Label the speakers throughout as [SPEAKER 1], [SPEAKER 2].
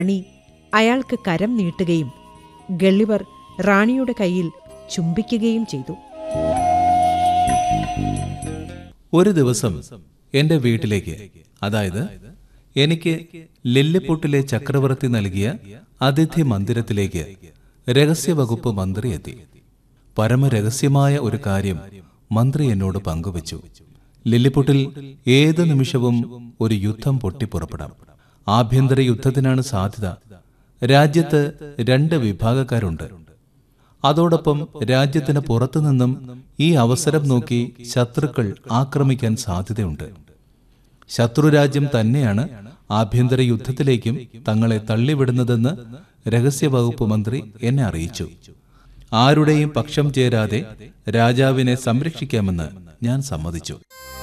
[SPEAKER 1] റാണി അയാൾക്ക് കരം നീട്ടുകയും ഗള്ളിവർ റാണിയുടെ കയ്യിൽ ചുംബിക്കുകയും ചെയ്തു
[SPEAKER 2] ഒരു ദിവസം എന്റെ വീട്ടിലേക്ക് അതായത് എനിക്ക് ലില്ലിപ്പൊട്ടിലെ ചക്രവർത്തി നൽകിയ അതിഥി മന്ദിരത്തിലേക്ക് രഹസ്യവകുപ്പ് മന്ത്രി എത്തി പരമരഹസ്യമായ ഒരു കാര്യം മന്ത്രി എന്നോട് പങ്കുവച്ചു ലില്ലിപ്പൊട്ടിൽ ഏത് നിമിഷവും ഒരു യുദ്ധം പൊട്ടിപ്പുറപ്പെടാം ആഭ്യന്തര യുദ്ധത്തിനാണ് സാധ്യത രാജ്യത്ത് രണ്ട് വിഭാഗക്കാരുണ്ട് അതോടൊപ്പം രാജ്യത്തിന് പുറത്തുനിന്നും ഈ അവസരം നോക്കി ശത്രുക്കൾ ആക്രമിക്കാൻ സാധ്യതയുണ്ട് ശത്രുരാജ്യം തന്നെയാണ് ആഭ്യന്തര യുദ്ധത്തിലേക്കും തങ്ങളെ തള്ളിവിടുന്നതെന്ന് രഹസ്യവകുപ്പ് മന്ത്രി എന്നെ അറിയിച്ചു ആരുടെയും പക്ഷം ചേരാതെ രാജാവിനെ സംരക്ഷിക്കാമെന്ന് ഞാൻ സമ്മതിച്ചു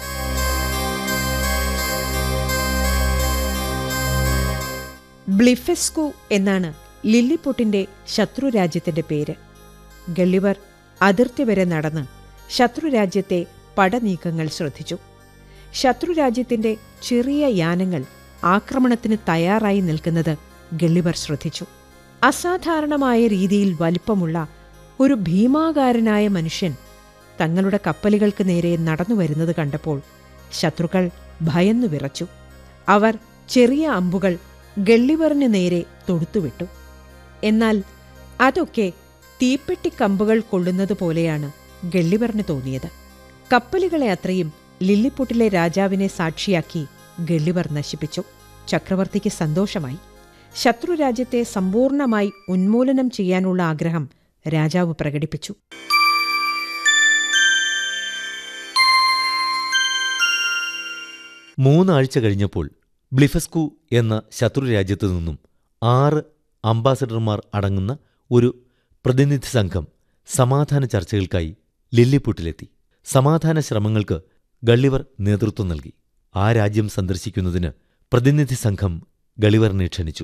[SPEAKER 1] ബ്ലിഫെസ്കു എന്നാണ് ലില്ലിപ്പൊട്ടിന്റെ ശത്രുരാജ്യത്തിന്റെ പേര് ഗള്ളിവർ അതിർത്തി വരെ നടന്ന് ശത്രുരാജ്യത്തെ പടനീക്കങ്ങൾ ശ്രദ്ധിച്ചു ശത്രുരാജ്യത്തിന്റെ ചെറിയ യാനങ്ങൾ ആക്രമണത്തിന് തയ്യാറായി നിൽക്കുന്നത് ഗള്ളിവർ ശ്രദ്ധിച്ചു അസാധാരണമായ രീതിയിൽ വലിപ്പമുള്ള ഒരു ഭീമാകാരനായ മനുഷ്യൻ തങ്ങളുടെ കപ്പലുകൾക്ക് നേരെ നടന്നു വരുന്നത് കണ്ടപ്പോൾ ശത്രുക്കൾ ഭയന്നു വിറച്ചു അവർ ചെറിയ അമ്പുകൾ ഗള്ളിവറിന് നേരെ തൊടുത്തുവിട്ടു എന്നാൽ അതൊക്കെ തീപ്പെട്ടിക്കമ്പുകൾ കൊള്ളുന്നത് പോലെയാണ് ഗള്ളിവറിന് തോന്നിയത് കപ്പലുകളെ അത്രയും ലില്ലിപ്പൊട്ടിലെ രാജാവിനെ സാക്ഷിയാക്കി ഗള്ളിവർ നശിപ്പിച്ചു ചക്രവർത്തിക്ക് സന്തോഷമായി ശത്രുരാജ്യത്തെ സമ്പൂർണമായി ഉന്മൂലനം ചെയ്യാനുള്ള ആഗ്രഹം രാജാവ് പ്രകടിപ്പിച്ചു
[SPEAKER 3] മൂന്നാഴ്ച കഴിഞ്ഞപ്പോൾ ബ്ലിഫസ്കു എന്ന ശത്രുരാജ്യത്തു നിന്നും ആറ് അംബാസഡർമാർ അടങ്ങുന്ന ഒരു പ്രതിനിധി സംഘം സമാധാന ചർച്ചകൾക്കായി ലില്ലിപുട്ടിലെത്തി സമാധാന ശ്രമങ്ങൾക്ക് ഗള്ളിവർ നേതൃത്വം നൽകി ആ രാജ്യം സന്ദർശിക്കുന്നതിന് പ്രതിനിധി സംഘം ഗളിവറിനെ ക്ഷണിച്ചു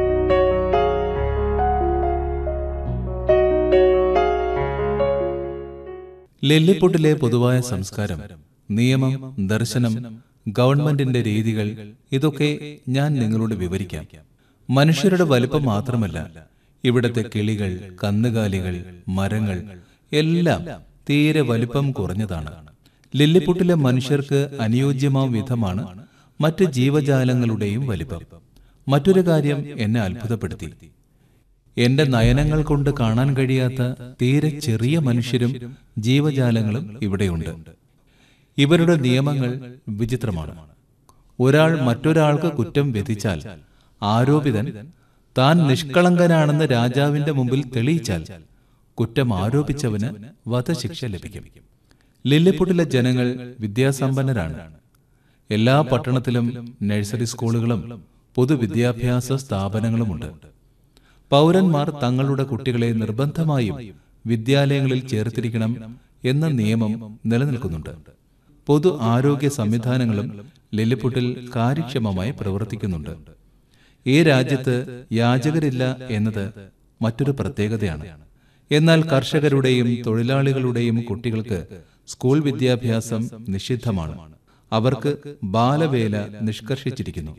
[SPEAKER 2] ലില്ലിപ്പൊട്ടിലെ പൊതുവായ സംസ്കാരം നിയമം ദർശനം ഗവൺമെന്റിന്റെ രീതികൾ ഇതൊക്കെ ഞാൻ നിങ്ങളോട് വിവരിക്കാം മനുഷ്യരുടെ വലിപ്പം മാത്രമല്ല ഇവിടത്തെ കിളികൾ കന്നുകാലികൾ മരങ്ങൾ എല്ലാം തീരെ വലിപ്പം കുറഞ്ഞതാണ് ലില്ലിപ്പൊട്ടിലെ മനുഷ്യർക്ക് അനുയോജ്യമാം വിധമാണ് മറ്റ് ജീവജാലങ്ങളുടെയും വലിപ്പം മറ്റൊരു കാര്യം എന്നെ അത്ഭുതപ്പെടുത്തി എന്റെ നയനങ്ങൾ കൊണ്ട് കാണാൻ കഴിയാത്ത തീരെ ചെറിയ മനുഷ്യരും ജീവജാലങ്ങളും ഇവിടെയുണ്ട് ഇവരുടെ നിയമങ്ങൾ വിചിത്രമാണ് ഒരാൾ മറ്റൊരാൾക്ക് കുറ്റം വിധിച്ചാൽ ആരോപിതൻ താൻ നിഷ്കളങ്കനാണെന്ന് രാജാവിന്റെ മുമ്പിൽ തെളിയിച്ചാൽ കുറ്റം ആരോപിച്ചവന് വധശിക്ഷ ലഭിക്കും ലില്ലിപ്പുട്ടിലെ ജനങ്ങൾ വിദ്യാസമ്പന്നരാണ് എല്ലാ പട്ടണത്തിലും നഴ്സറി സ്കൂളുകളും പൊതുവിദ്യാഭ്യാസ സ്ഥാപനങ്ങളുമുണ്ട് പൗരന്മാർ തങ്ങളുടെ കുട്ടികളെ നിർബന്ധമായും വിദ്യാലയങ്ങളിൽ ചേർത്തിരിക്കണം എന്ന നിയമം നിലനിൽക്കുന്നുണ്ട് പൊതു ആരോഗ്യ സംവിധാനങ്ങളും ലില്ലിപ്പുട്ടിൽ കാര്യക്ഷമമായി പ്രവർത്തിക്കുന്നുണ്ട് ഈ രാജ്യത്ത് യാചകരില്ല എന്നത് മറ്റൊരു പ്രത്യേകതയാണ് എന്നാൽ കർഷകരുടെയും തൊഴിലാളികളുടെയും കുട്ടികൾക്ക് സ്കൂൾ വിദ്യാഭ്യാസം നിഷിദ്ധമാണ് അവർക്ക് ബാലവേല നിഷ്കർഷിച്ചിരിക്കുന്നു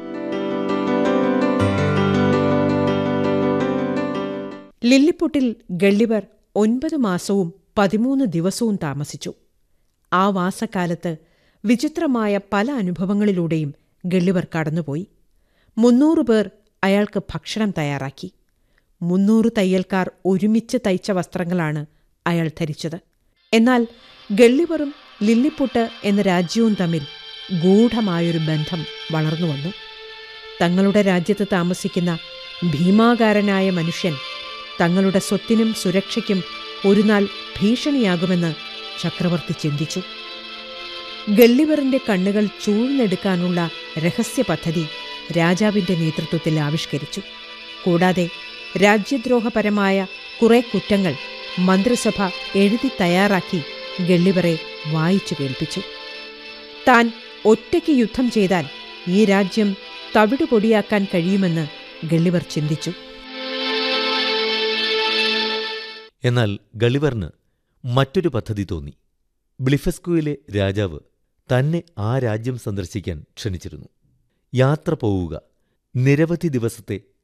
[SPEAKER 1] ലില്ലിപ്പൊട്ടിൽ ഗള്ളിവർ ഒൻപത് മാസവും പതിമൂന്ന് ദിവസവും താമസിച്ചു ആ വാസക്കാലത്ത് വിചിത്രമായ പല അനുഭവങ്ങളിലൂടെയും ഗള്ളിവർ കടന്നുപോയി മുന്നൂറ് പേർ അയാൾക്ക് ഭക്ഷണം തയ്യാറാക്കി മുന്നൂറ് തയ്യൽക്കാർ ഒരുമിച്ച് തയ്ച്ച വസ്ത്രങ്ങളാണ് അയാൾ ധരിച്ചത് എന്നാൽ ഗള്ളിവറും ലില്ലിപ്പൊട്ട് എന്ന രാജ്യവും തമ്മിൽ ഗൂഢമായൊരു ബന്ധം വളർന്നു വന്നു തങ്ങളുടെ രാജ്യത്ത് താമസിക്കുന്ന ഭീമാകാരനായ മനുഷ്യൻ തങ്ങളുടെ സ്വത്തിനും സുരക്ഷയ്ക്കും ഒരുനാൾ ഭീഷണിയാകുമെന്ന് ചക്രവർത്തി ചിന്തിച്ചു ഗള്ളിവറിന്റെ കണ്ണുകൾ ചൂഴ്ന്നെടുക്കാനുള്ള രഹസ്യ പദ്ധതി രാജാവിന്റെ നേതൃത്വത്തിൽ ആവിഷ്കരിച്ചു കൂടാതെ രാജ്യദ്രോഹപരമായ കുറെ കുറ്റങ്ങൾ മന്ത്രിസഭ എഴുതി തയ്യാറാക്കി ഗള്ളിവറെ വായിച്ചു കേൾപ്പിച്ചു താൻ ഒറ്റയ്ക്ക് യുദ്ധം ചെയ്താൽ ഈ രാജ്യം തവിടുപൊടിയാക്കാൻ കഴിയുമെന്ന് ഗള്ളിവർ ചിന്തിച്ചു
[SPEAKER 3] എന്നാൽ ഗളിവറിന് മറ്റൊരു പദ്ധതി തോന്നി ബ്ലിഫസ്കുവിലെ രാജാവ് തന്നെ ആ രാജ്യം സന്ദർശിക്കാൻ ക്ഷണിച്ചിരുന്നു യാത്ര പോവുക നിരവധി ദിവസത്തെ